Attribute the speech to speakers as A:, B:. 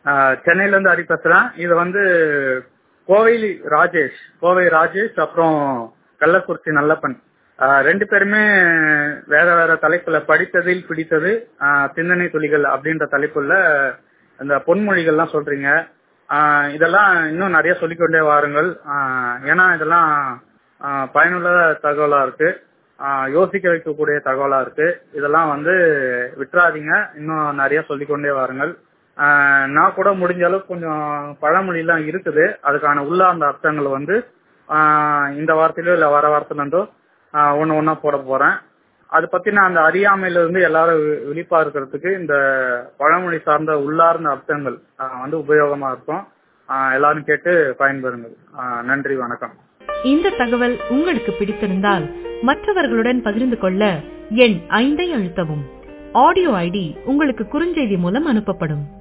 A: ஆஹ் சென்னையில இருந்து ஹரி பேசுறேன் இது வந்து கோவை ராஜேஷ் கோவை ராஜேஷ் அப்புறம் கள்ளக்குறிச்சி நல்லப்பன் ஆஹ் ரெண்டு பேருமே வேற வேற தலைப்புல படித்ததில் பிடித்தது ஆஹ் சிந்தனை துளிகள் அப்படின்ற தலைப்புல இந்த பொன்மொழிகள்லாம் சொல்றீங்க ஆஹ் இதெல்லாம் இன்னும் நிறைய சொல்லிக்கொண்டே வாருங்கள் ஆஹ் ஏன்னா இதெல்லாம் ஆஹ் பயனுள்ள தகவலா இருக்கு ஆஹ் யோசிக்க வைக்கக்கூடிய தகவலா இருக்கு இதெல்லாம் வந்து விட்டுறாதீங்க இன்னும் நிறைய சொல்லிக்கொண்டே வாருங்கள் ஆஹ் நான் கூட முடிஞ்ச அளவுக்கு கொஞ்சம் பழமொழிலாம் இருக்குது அதுக்கான உள்ளார்ந்த அர்த்தங்கள் வந்து ஆஹ் இந்த வாரத்திலயோ இல்ல வர வாரத்திலோ ஒன்னு ஒன்னா போட போறேன் அது பத்தின அந்த அறியாமையில இருந்து எல்லாரும் வி- விழிப்பா இருக்கிறதுக்கு இந்த பழமொழி சார்ந்த உள்ளார்ந்த அர்த்தங்கள் ஆஹ் வந்து உபயோகமா இருக்கும் ஆஹ் எல்லாரும் கேட்டு பயன்பெறுங்கள் ஆஹ் நன்றி வணக்கம்
B: இந்த தகவல் உங்களுக்கு பிடித்திருந்தால் மற்றவர்களுடன் பகிர்ந்து கொள்ள எண் ஐந்தை அழுத்தவும் ஆடியோ ஐடி உங்களுக்கு குறுஞ்செய்தி மூலம் அனுப்பப்படும்